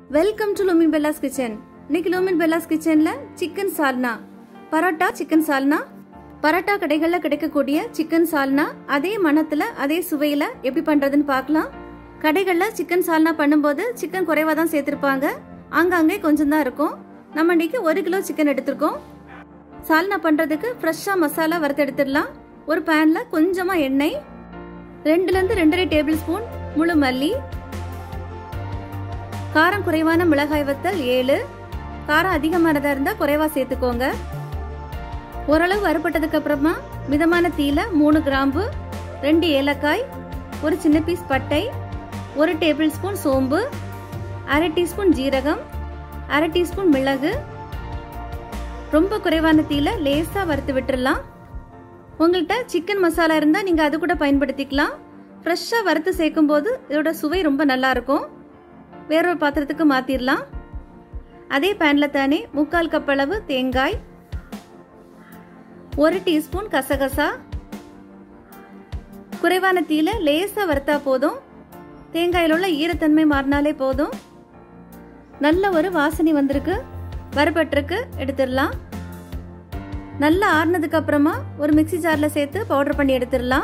welcome to Lumin Bella's kitchen இன்னைக்கு Lumin Bella's கிச்சன்ல chicken சால்னா பரோட்டா சிக்கன் சால்னா பரோட்டா கடைகளில் கிடைக்கக்கூடிய சிக்கன் சால்னா அதே மணத்துல அதே சுவையில எப்படி பண்றதுன்னு பார்க்கலாம் கடைகளில் சிக்கன் சால்னா பண்ணும்போது சிக்கன் குறைவா தான் சேர்த்திருப்பாங்க அங்கங்கே கொஞ்சம் தான் இருக்கும் நம்ம இன்னைக்கு ஒரு கிலோ சிக்கன் எடுத்திருக்கோம் சால்னா பண்றதுக்கு ஃப்ரெஷ்ஷா மசாலா வறுத்து எடுத்துடலாம் ஒரு பேன்ல கொஞ்சமா எண்ணெய் ரெண்டுல இருந்து ரெண்டரை டேபிள் ஸ்பூன் முழு மல்லி காரம் குறைவான மிளகாய் வத்தல் ஏழு காரம் அதிகமானதா இருந்தா குறைவா சேர்த்துக்கோங்க ஓரளவு வறுபட்டதுக்கு அப்புறமா மிதமான தீல மூணு கிராம்பு ரெண்டு ஏலக்காய் ஒரு சின்ன பீஸ் பட்டை ஒரு டேபிள் ஸ்பூன் சோம்பு அரை டீஸ்பூன் ஜீரகம் அரை டீஸ்பூன் மிளகு ரொம்ப குறைவான தீல லேசா வறுத்து விட்டுறலாம் உங்கள்கிட்ட சிக்கன் மசாலா இருந்தா நீங்க அது கூட பயன்படுத்திக்கலாம் ஃப்ரெஷ்ஷா வறுத்து சேர்க்கும் போது இதோட சுவை ரொம்ப நல்லா இருக்கும் வேறொரு பாத்திரத்துக்கு மாத்திரலாம் அதே பேன்ல தானே முக்கால் கப் அளவு தேங்காய் ஒரு டீஸ்பூன் கசகசா குறைவான தீல லேசா வறுத்தா போதும் தேங்காயில் உள்ள ஈரத்தன்மை மாறினாலே போதும் நல்ல ஒரு வாசனை வந்திருக்கு வறுபட்டிருக்கு எடுத்துடலாம் நல்லா ஆறுனதுக்கு அப்புறமா ஒரு மிக்சி ஜார்ல சேர்த்து பவுடர் பண்ணி எடுத்துடலாம்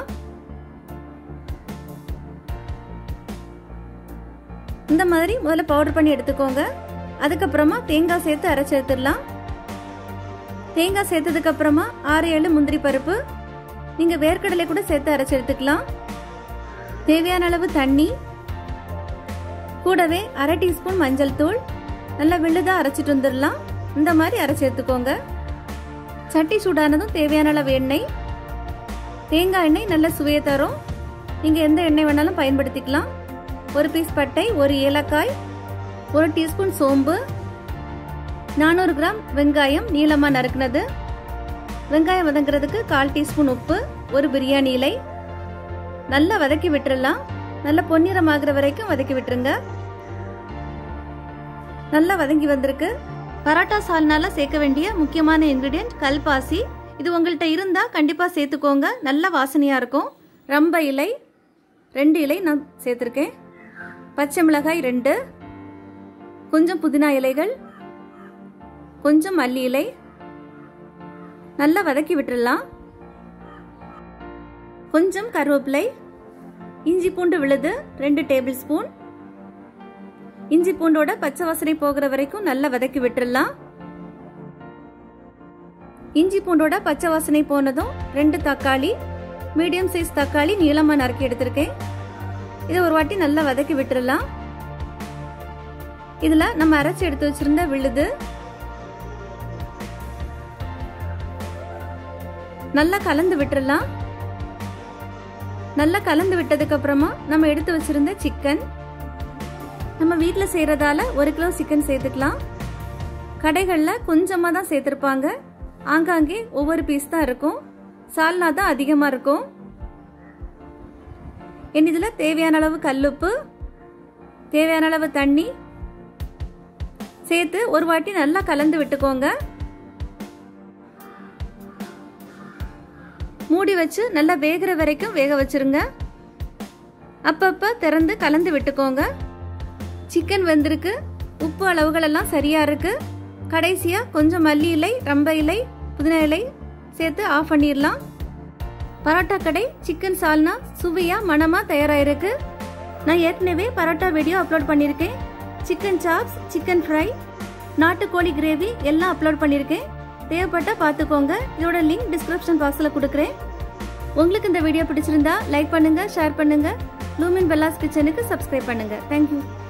இந்த மாதிரி முதல்ல பவுடர் பண்ணி எடுத்துக்கோங்க அதுக்கப்புறமா தேங்காய் சேர்த்து அரைச்சி எடுத்துடலாம் தேங்காய் சேர்த்ததுக்கு அப்புறமா ஆறு ஏழு முந்திரி பருப்பு நீங்க வேர்க்கடலை கூட சேர்த்து அரைச்சி எடுத்துக்கலாம் தேவையான அளவு தண்ணி கூடவே அரை டீஸ்பூன் மஞ்சள் தூள் நல்லா விழுதா அரைச்சிட்டு வந்துடலாம் இந்த மாதிரி அரைச்சி எடுத்துக்கோங்க சட்டி சூடானதும் தேவையான அளவு எண்ணெய் தேங்காய் எண்ணெய் நல்ல சுவையை தரும் நீங்க எந்த எண்ணெய் வேணாலும் பயன்படுத்திக்கலாம் ஒரு பீஸ் பட்டை ஒரு ஏலக்காய் ஒரு டீஸ்பூன் சோம்பு நானூறு கிராம் வெங்காயம் நீளமா நறுக்குனது வெங்காயம் வதங்குறதுக்கு கால் டீஸ்பூன் உப்பு ஒரு பிரியாணி இலை நல்லா வதக்கி விட்டுறலாம் நல்லா பொன்னிறம் ஆகுற வரைக்கும் வதக்கி விட்டுருங்க நல்லா வதங்கி வந்திருக்கு பரோட்டா சால்னால சேர்க்க வேண்டிய முக்கியமான இன்கிரீடியன்ட் கல்பாசி இது உங்கள்கிட்ட இருந்தா கண்டிப்பா சேர்த்துக்கோங்க நல்ல வாசனையா இருக்கும் ரம்ப இலை ரெண்டு இலை நான் சேர்த்துருக்கேன் பச்சை மிளகாய் ரெண்டு கொஞ்சம் புதினா இலைகள் கொஞ்சம் மல்லி இலை நல்லா வதக்கி விட்டுடலாம் கொஞ்சம் கருவேப்பிலை இஞ்சி பூண்டு விழுது ரெண்டு டேபிள் ஸ்பூன் இஞ்சி பூண்டோட பச்சை வாசனை போகிற வரைக்கும் நல்லா வதக்கி விட்டுடலாம் இஞ்சி பூண்டோட பச்சை வாசனை போனதும் ரெண்டு தக்காளி மீடியம் சைஸ் தக்காளி நீளமா நறுக்கி எடுத்திருக்கேன் இதை ஒரு வாட்டி நல்லா வதக்கி விட்டுறலாம் இதுல நம்ம அரைச்சி எடுத்து வச்சிருந்த விழுது நல்லா கலந்து விட்டுறலாம் நல்லா கலந்து விட்டதுக்கு அப்புறமா நம்ம எடுத்து வச்சிருந்த சிக்கன் நம்ம வீட்டில் செய்யறதால ஒரு கிலோ சிக்கன் சேர்த்துக்கலாம் கடைகளில் கொஞ்சமாக தான் சேர்த்துருப்பாங்க ஆங்காங்கே ஒவ்வொரு பீஸ் தான் இருக்கும் சால்னா தான் அதிகமாக இருக்கும் என் இதில் தேவையான அளவு கல்லுப்பு தேவையான அளவு தண்ணி சேர்த்து ஒரு வாட்டி நல்லா கலந்து விட்டுக்கோங்க மூடி வச்சு நல்லா வேகிற வரைக்கும் வேக வச்சிருங்க அப்பப்ப திறந்து கலந்து விட்டுக்கோங்க சிக்கன் வெந்திருக்கு உப்பு அளவுகள் எல்லாம் சரியா இருக்கு கடைசியா கொஞ்சம் மல்லி இலை ரம்ப இலை புதினா இலை சேர்த்து ஆஃப் பண்ணிடலாம் பரோட்டா கடை சிக்கன் சால்னா சுவையா மனமா தயாராயிருக்கு நான் ஏற்கனவே பரோட்டா வீடியோ அப்லோட் பண்ணியிருக்கேன் சிக்கன் சாப்ஸ் சிக்கன் ஃப்ரை நாட்டுக்கோழி கிரேவி எல்லாம் அப்லோட் பண்ணியிருக்கேன் தேவைப்பட்டா பார்த்துக்கோங்க இதோட லிங்க் டிஸ்கிரிப்ஷன் பாக்ஸில் கொடுக்குறேன் உங்களுக்கு இந்த வீடியோ பிடிச்சிருந்தா லைக் பண்ணுங்க ஷேர் பண்ணுங்க லூமின் பெல்லாஸ் கிச்சனுக்கு சப்ஸ்கிரைப் பண்ணுங்க தேங்க்யூ